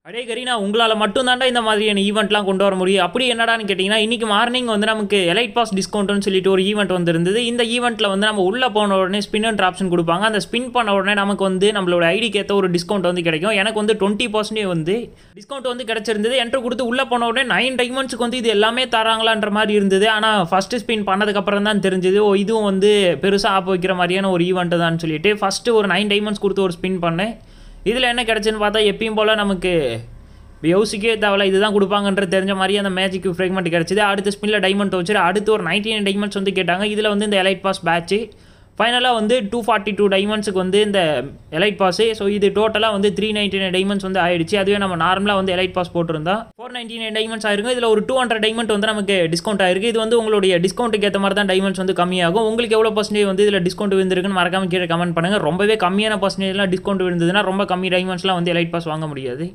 அடே கரீனா உங்களால் மட்டும் தாண்டா இந்த மாதிரியான ஈவெண்ட்லாம் கொண்டு வர முடியும் அப்படி என்னடான்னு கேட்டிங்கன்னா இன்றைக்கி மார்னிங் வந்து நமக்கு எலைட் பாஸ் டிஸ்கவுண்ட்னு சொல்லிட்டு ஒரு ஈவெண்ட் வந்திருந்தது இந்த ஈவெண்ட்டில் வந்து நம்ம உள்ளே போன உடனே ஸ்பின் அண்ட் ஆப்ஷன் கொடுப்பாங்க அந்த ஸ்பின் பண்ண உடனே நமக்கு வந்து நம்மளோட ஐடிக்கு ஏற்ற ஒரு டிஸ்கவுண்ட் வந்து கிடைக்கும் எனக்கு வந்து டுவெண்ட்டி பர்சன்டேஜ் வந்து டிஸ்கவுண்ட் வந்து கிடச்சிருந்தது என்ட்ரு கொடுத்து உள்ளே போன உடனே நைன் டைமண்ட்ஸுக்கு வந்து இது எல்லாமே தராங்களான்ற மாதிரி இருந்தது ஆனால் ஃபஸ்ட்டு ஸ்பின் பண்ணதுக்கப்புறம் தான் தெரிஞ்சது ஓ இதுவும் வந்து பெருசாக ஆப் வைக்கிற மாதிரியான ஒரு ஈவெண்ட் தான் சொல்லிட்டு ஃபஸ்ட்டு ஒரு நைன் டைமண்ட்ஸ் கொடுத்து ஒரு ஸ்பின் பண்ணேன் இதில் என்ன கிடச்சுன்னு பார்த்தா எப்பயும் போல் நமக்கு யோசிக்கவே தேவையில்ல இதுதான் கொடுப்பாங்கன்றது தெரிஞ்ச மாதிரி அந்த மேஜிக் ஃப்ரெக்மெண்ட் கிடச்சிது அடுத்த ஸ்பின்னில் டைமண்ட் வச்சுட்டு அடுத்து ஒரு நைன்டி நைன் டைமண்ட்ஸ் வந்து கேட்டாங்க இதில் வந்து இந்த எலைட் பாஸ் பேட்ச்சு ஃபைனலாக வந்து டூ ஃபார்ட்டி டூ டைமண்ட்ஸுக்கு வந்து இந்த எலைட் பாஸு ஸோ இது டோட்டலாக வந்து த்ரீ நைன்டி நைன் டைமண்ட்ஸ் வந்து ஆயிடுச்சு அதுவே நம்ம நார்மலாக வந்து எலைட் பாஸ் போட்டிருந்தா ஃபோர் நைன்டி நைன் டைமண்ட்ஸ் ஆயிருக்கும் இதில் ஒரு டூ ஹண்ட்ரட் டைமண்ட் வந்து நமக்கு டிஸ்கவுண்ட் ஆயிருக்கு இது வந்து உங்களுடைய டிஸ்கவுண்ட்டுக்கு ஏற்ற மாதிரி தான் டைமண்ட்ஸ் வந்து கம்மியாகும் உங்களுக்கு எவ்வளோ பர்சன்டேஜ் வந்து இதில் டிஸ்கவுண்ட் விழுந்திருக்குன்னு மறக்காம கீழே கமெண்ட் பண்ணுங்கள் ரொம்பவே கம்மியான பர்சன்டேஜ்லாம் டிஸ்கவுண்ட் விழுந்ததுன்னா ரொம்ப கம்மி டைமண்ட்ஸ்லாம் வந்து எலைட் பாஸ் வாங்க முடியாது